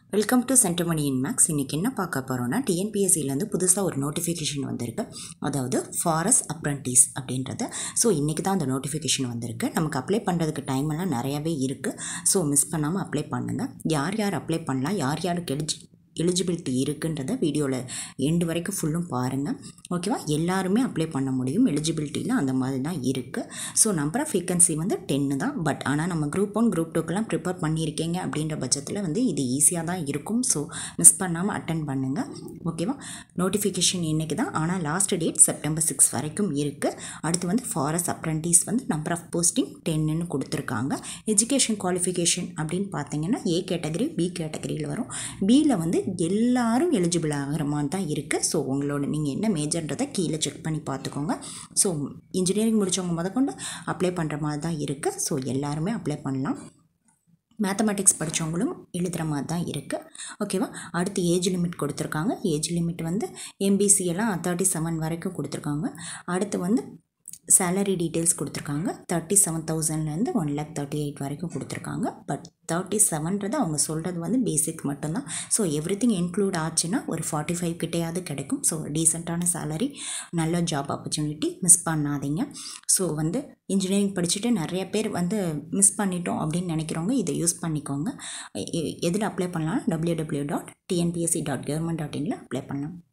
welcome to Sentamani in maths இன்றைக்கி என்ன பார்க்க போகிறோன்னா டிஎன்பிஎஸ்சிலேருந்து புதுசாக ஒரு நோட்டிஃபிகேஷன் வந்திருக்கு அதாவது ஃபாரஸ்ட் அப்ரண்டிஸ் அப்படின்றது ஸோ இன்றைக்கி தான் அந்த நோட்டிஃபிகேஷன் வந்திருக்கு நமக்கு அப்ளை பண்ணுறதுக்கு டைம் எல்லாம் நிறையாவே இருக்குது ஸோ மிஸ் பண்ணாமல் அப்ளை பண்ணுங்கள் யார் யார் அப்ளை பண்ணலாம் யார் யாருக்கு எலிஜி எலிஜிபிலிட்டி இருக்குன்றத வீடியோவில் எண்டு வரைக்கும் ஃபுல்லும் பாருங்கள் ஓகேவா எல்லாருமே அப்ளை பண்ண முடியும் எலிஜிபிலிட்டியில் அந்த மாதிரி தான் இருக்குது ஸோ நம்பர் ஆஃப் வேக்கன்சி வந்து டென்னு தான் பட் ஆனால் நம்ம குரூப் ஒன் குரூப் டூக்கெல்லாம் ப்ரிப்பேர் பண்ணியிருக்கீங்க அப்படின்ற பட்சத்தில் வந்து இது ஈஸியாக தான் இருக்கும் ஸோ மிஸ் பண்ணாமல் அட்டன் பண்ணுங்கள் ஓகேவா நோட்டிஃபிகேஷன் இன்றைக்கி தான் ஆனால் லாஸ்ட் டேட் செப்டம்பர் சிக்ஸ் வரைக்கும் இருக்குது அடுத்து வந்து ஃபாரஸ்ட் அப்ரண்டிஸ் வந்து நம்பர் ஆஃப் போஸ்டிங் டென்னு கொடுத்துருக்காங்க எஜுகேஷன் குவாலிஃபிகேஷன் அப்படின்னு பார்த்தீங்கன்னா ஏ கேட்டகரி பி கேட்டகரியில் வரும் பியில் வந்து எல்லாரும் எலிஜிபிள் ஆகிற மாதிரி தான் இருக்குது ஸோ உங்களோட நீங்கள் என்ன மேஜர்ன்றதை கீழே செக் பண்ணி பார்த்துக்கோங்க ஸோ இன்ஜினியரிங் முடித்தவங்க முதற்கொண்டு அப்ளை பண்ணுற மாதிரி தான் இருக்குது ஸோ எல்லாருமே அப்ளை பண்ணலாம் மேத்தமெட்டிக்ஸ் படித்தவங்களும் எழுதுகிற மாதிரி தான் இருக்குது ஓகேவா அடுத்து ஏஜ் லிமிட் கொடுத்துருக்காங்க ஏஜ் லிமிட் வந்து எம்பிசி எல்லாம் தேர்ட்டி செவன் வரைக்கும் கொடுத்துருக்காங்க அடுத்து வந்து சேலரி டீட்டெயில்ஸ் கொடுத்துருக்காங்க தேர்ட்டி செவன் தௌசண்ட்லேருந்து ஒன் லேக் தேர்ட்டி எயிட் வரைக்கும் கொடுத்துருக்காங்க பட் தேர்ட்டி செவன்றது அவங்க சொல்கிறது வந்து பேசிக் மட்டும்தான் ஸோ எவ்ரி திங் இன்க்ளூட் ஆச்சுன்னா ஒரு ஃபார்ட்டி ஃபைவ் கிட்டேயாவது கிடைக்கும் ஸோ டீசெண்டான சேலரி நல்ல ஜாப் ஆப்பர்ச்சுனிட்டி மிஸ் பண்ணாதீங்க ஸோ வந்து இன்ஜினியரிங் படிச்சுட்டு நிறைய பேர் வந்து மிஸ் பண்ணிட்டோம் அப்படின்னு நினைக்கிறவங்க இதை யூஸ் பண்ணிக்கோங்க எ- எதில் அப்ளை பண்ணலாம் W W dot TNPSC dot government dot இனில் அப்ளை பண்ணலாம்